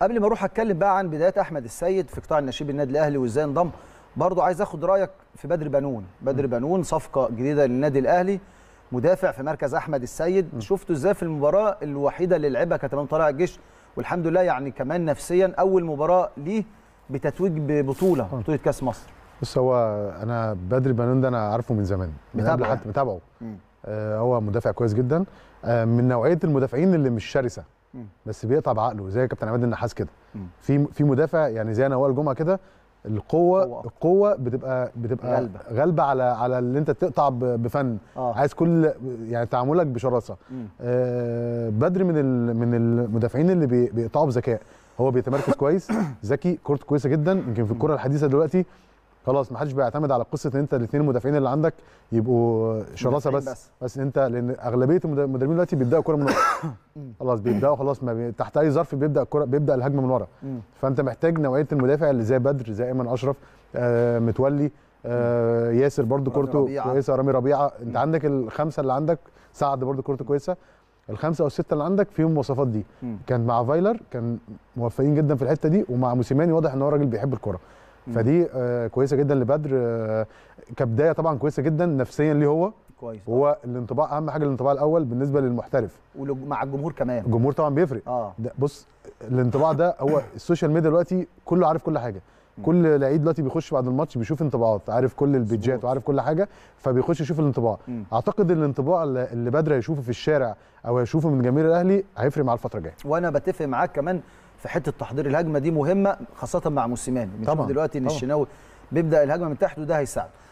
قبل ما اروح اتكلم بقى عن بدايات احمد السيد في قطاع النشيب النادي الاهلي وازاي انضم برضو عايز اخد رايك في بدر بنون بدر بنون صفقه جديده للنادي الاهلي مدافع في مركز احمد السيد شفته ازاي في المباراه الوحيده اللي لعبها كانت امام طلائع الجيش والحمد لله يعني كمان نفسيا اول مباراه ليه بتتويج ببطوله بطوله كاس مصر بص هو انا بدري بنون ده انا عارفه من زمان من قبل متابعه حتى متابعه مم. آه هو مدافع كويس جدا آه من نوعيه المدافعين اللي مش شرسه مم. بس بيقطع بعقله زي كابتن عماد النحاس كده مم. في في مدافع يعني زي نوال جمعه كده القوه قوة أكتر. القوه بتبقى بتبقى غالبة. غالبه على على اللي انت تقطع ب- بفن اه عايز كل يعني تعاملك بشراسه مم. آه بدري من ال- من المدافعين اللي بي- بيقطعوا بذكاء هو بيتمركز كويس ذكي كورته كويسه جدا يمكن في الكره الحديثه دلوقتي خلاص ما حدش بيعتمد على قصه ان انت الاثنين المدافعين اللي عندك يبقوا شراسه مدافعين بس, بس. بس بس انت لان اغلبيه المد- المدربين دلوقتي بيبداوا كوره من ورا خلاص بيبداوا خلاص ما بي... تحت اي ظرف بيبدا الكوره بيبدا الهجمه من ورا مم. فانت محتاج نوعيه المدافع اللي زي بدر زي ايمن اشرف آه متولي آه ياسر برضو رامي كورته ربيعة. كويسه رامي ربيعه انت عندك الخمسه اللي عندك سعد برضو كورته كويسه الخمسه او السته اللي عندك فيهم المواصفات دي مم. كان مع فايلر كان موفقين جدا في الحته دي ومع موسيماني واضح ان هو راجل بيحب الكوره مم. فدي آه كويسه جدا لبدر آه كبدايه طبعا كويسه جدا نفسيا ليه هو كويس هو الانطباع اهم حاجه الانطباع الاول بالنسبه للمحترف ومع الجمهور كمان الجمهور طبعا بيفرق اه ده بص الانطباع ده هو السوشيال ميديا دلوقتي كله عارف كل حاجه كل لعيب دلوقتي بيخش بعد الماتش بيشوف انطباعات عارف كل البيجات مظبوط. وعارف كل حاجه فبيخش يشوف الانطباع مم. اعتقد الانطباع اللي اللي بدر هيشوفه في الشارع او هيشوفه من جماهير الاهلي هيفرق مع الفتره الجايه وانا بتفق معاك كمان في حته تحضير الهجمه دي مهمه خاصه مع موسيماني بنشوف طبعاً، دلوقتي ان طبعاً. الشناوي بيبدا الهجمه من تحت وده هيساعد